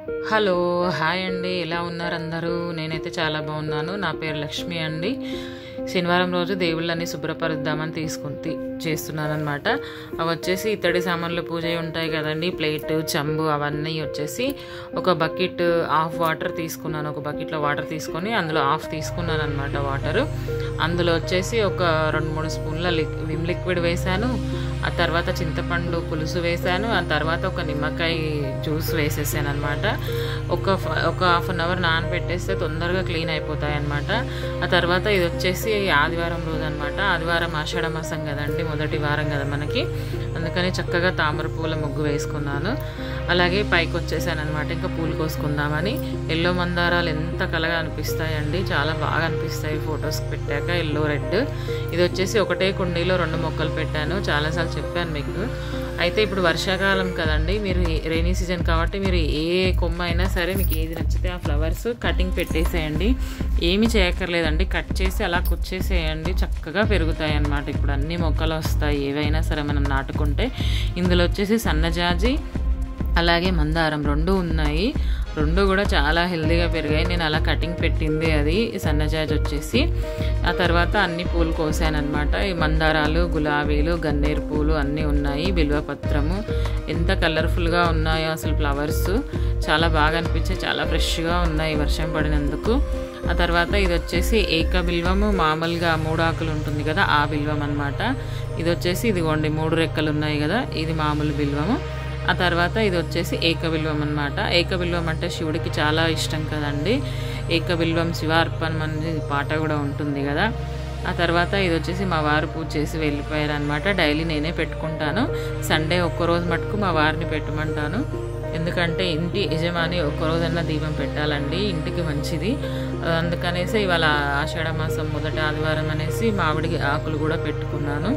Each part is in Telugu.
హలో హాయ్ అండి ఎలా ఉన్నారు అందరూ నేనైతే చాలా బాగున్నాను నా పేరు లక్ష్మి అండి శనివారం రోజు దేవుళ్ళని శుభ్రపరుద్దామని తీసుకుని చేస్తున్నాను అనమాట అవి వచ్చేసి ఇత్తడి సామాన్లు పూజ ఉంటాయి కదండి ప్లేట్ చెంబు అవన్నీ వచ్చేసి ఒక బకెట్ హాఫ్ వాటర్ తీసుకున్నాను ఒక బకెట్లో వాటర్ తీసుకొని అందులో హాఫ్ తీసుకున్నాను అనమాట వాటర్ అందులో వచ్చేసి ఒక రెండు మూడు స్పూన్ల లిక్ విమ్ లిక్విడ్ వేసాను ఆ తర్వాత చింతపండు పులుసు వేసాను ఆ తర్వాత ఒక నిమ్మకాయ జ్యూస్ వేసేసాను అనమాట ఒక ఫ- ఒక హాఫ్ అన్ అవర్ నానబెట్టేస్తే తొందరగా క్లీన్ అయిపోతాయి అనమాట ఆ తర్వాత ఇది వచ్చేసి ఆదివారం రోజు అనమాట ఆదివారం ఆషాఢ మాసం కదండి మొదటి వారం కదా మనకి అందుకని చక్కగా తామర పూల ముగ్గు వేసుకున్నాను అలాగే పైకి వచ్చేసాను అనమాట ఇంకా పూలు కోసుకుందామని ఎల్లో మందారాలు ఎంత కలగా అనిపిస్తాయండి చాలా బాగా అనిపిస్తాయి ఫొటోస్ పెట్టాక ఎల్లో రెడ్ ఇది వచ్చేసి ఒకటే కుండీలో రెండు మొక్కలు పెట్టాను చాలాసార్లు చెప్పాను మీకు అయితే ఇప్పుడు వర్షాకాలం కదండి మీరు రైనీ సీజన్ కాబట్టి మీరు ఏ కొమ్మ అయినా సరే మీకు ఏది నచ్చితే ఆ ఫ్లవర్స్ కటింగ్ పెట్టేసేయండి ఏమి చేయక్కర్లేదండి కట్ చేసి అలా కుచ్చేసేయండి చక్కగా పెరుగుతాయి అన్నమాట ఇప్పుడు అన్ని మొక్కలు వస్తాయి ఏవైనా సరే మనం నాటుకుంటే ఇందులో వచ్చేసి సన్నజాజి అలాగే మందారం రెండు ఉన్నాయి రెండు కూడా చాలా హెల్దీగా పెరిగాయి నేను అలా కటింగ్ పెట్టింది అది సన్నజాజి వచ్చేసి ఆ తర్వాత అన్ని పూలు కోసాను అనమాట ఈ మందారాలు గులాబీలు గన్నేరు పూలు అన్నీ ఉన్నాయి బిల్వపత్రము ఎంత కలర్ఫుల్గా ఉన్నాయో అసలు ఫ్లవర్స్ చాలా బాగా అనిపించాయి చాలా ఫ్రెష్గా ఉన్నాయి వర్షం పడినందుకు ఆ తర్వాత ఇది వచ్చేసి ఏక బిల్వము మామూలుగా మూడు ఆకులు ఉంటుంది కదా ఆ బిల్వం అనమాట ఇది వచ్చేసి ఇదిగోండి మూడు రెక్కలు ఉన్నాయి కదా ఇది మామూలు బిల్వము ఆ తర్వాత ఇది వచ్చేసి ఏకబిల్వం అనమాట ఏకబిల్వం అంటే శివుడికి చాలా ఇష్టం కదండి ఏకబిల్వం శివార్పణం అనేది పాట కూడా ఉంటుంది కదా ఆ తర్వాత ఇది వచ్చేసి మా వారు పూజ చేసి వెళ్ళిపోయారు అనమాట డైలీ నేనే పెట్టుకుంటాను సండే ఒక్కరోజు మటుకు మా వారిని పెట్టమంటాను ఎందుకంటే ఇంటి యజమాని ఒక్కరోజన్నా దీపం పెట్టాలండి ఇంటికి మంచిది అందుకనేసి ఇవాళ ఆషాఢ మాసం మొదటి ఆదివారం అనేసి మామిడి ఆకులు కూడా పెట్టుకున్నాను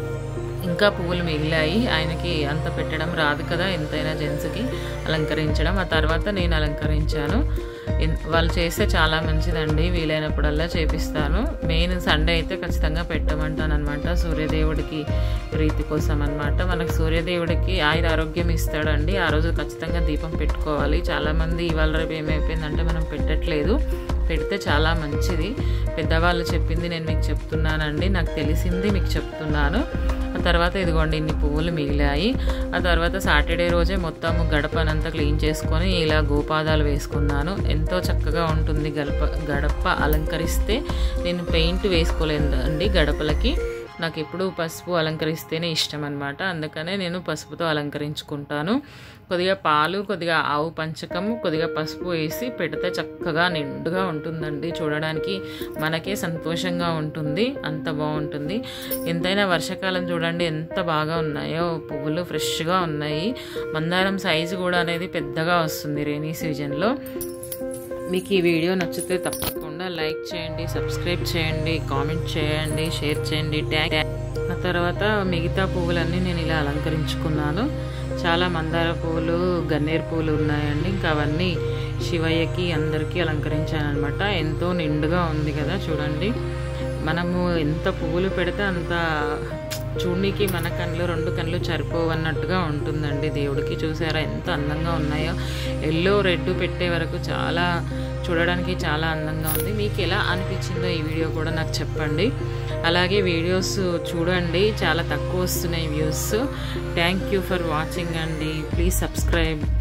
ఇంకా పువ్వులు మిగిలాయి ఆయనకి అంత పెట్టడం రాదు కదా ఎంతైనా జెంట్స్కి అలంకరించడం ఆ తర్వాత నేను అలంకరించాను ఎన్- వాళ్ళు చేస్తే చాలా మంచిదండి వీలైనప్పుడల్లా చేపిస్తాను మెయిన్ సండే అయితే ఖచ్చితంగా పెట్టమంటాను అనమాట సూర్యదేవుడికి ప్రీతి కోసం అనమాట మనకు సూర్యదేవుడికి ఆయన ఆరోగ్యం ఇస్తాడండి ఆ రోజు ఖచ్చితంగా దీపం పెట్టుకోవాలి చాలామంది ఇవాళ రేపు ఏమైపోయిందంటే మనం పెట్టట్లేదు పెడితే చాలా మంచిది పెద్దవాళ్ళు చెప్పింది నేను మీకు చెప్తున్నానండి నాకు తెలిసింది మీకు చెప్తున్నాను ఆ తర్వాత ఇదిగోండి ఇన్ని పువ్వులు మిగిలాయి ఆ తర్వాత సాటర్డే రోజే మొత్తం గడపనంతా క్లీన్ చేసుకొని ఇలా గోపాదాలు వేసుకున్నాను ఎంతో చక్కగా ఉంటుంది గడప గడప అలంకరిస్తే నేను పెయింట్ వేసుకోలేదండి గడపలకి నాకు ఎప్పుడు పసుపు అలంకరిస్తేనే ఇష్టం అనమాట అందుకనే నేను పసుపుతో అలంకరించుకుంటాను కొద్దిగా పాలు కొద్దిగా ఆవు పంచకము కొద్దిగా పసుపు వేసి పెడితే చక్కగా నిండుగా ఉంటుందండి చూడడానికి మనకే సంతోషంగా ఉంటుంది అంత బాగుంటుంది ఎంతైనా వర్షాకాలం చూడండి ఎంత బాగా ఉన్నాయో పువ్వులు ఫ్రెష్గా ఉన్నాయి మందారం సైజు కూడా అనేది పెద్దగా వస్తుంది రైనీ సీజన్లో మీకు ఈ వీడియో నచ్చితే తప్పకుండా లైక్ చేయండి సబ్స్క్రైబ్ చేయండి కామెంట్ చేయండి షేర్ చేయండి ట్యాగ్ ఆ తర్వాత మిగతా పువ్వులన్నీ నేను ఇలా అలంకరించుకున్నాను చాలా మందార పువ్వులు గన్నేరు పువ్వులు ఉన్నాయండి ఇంకా అవన్నీ శివయ్యకి అందరికీ అలంకరించాను అనమాట ఎంతో నిండుగా ఉంది కదా చూడండి మనము ఎంత పువ్వులు పెడితే అంత చూడనీకి మన కళ్ళు రెండు కళ్ళు సరిపోవన్నట్టుగా ఉంటుందండి దేవుడికి చూసారా ఎంత అందంగా ఉన్నాయో ఎల్లో రెడ్ పెట్టే వరకు చాలా చూడడానికి చాలా అందంగా ఉంది మీకు ఎలా అనిపించిందో ఈ వీడియో కూడా నాకు చెప్పండి అలాగే వీడియోస్ చూడండి చాలా తక్కువ వస్తున్నాయి views thank you for watching అండి ప్లీజ్ సబ్స్క్రైబ్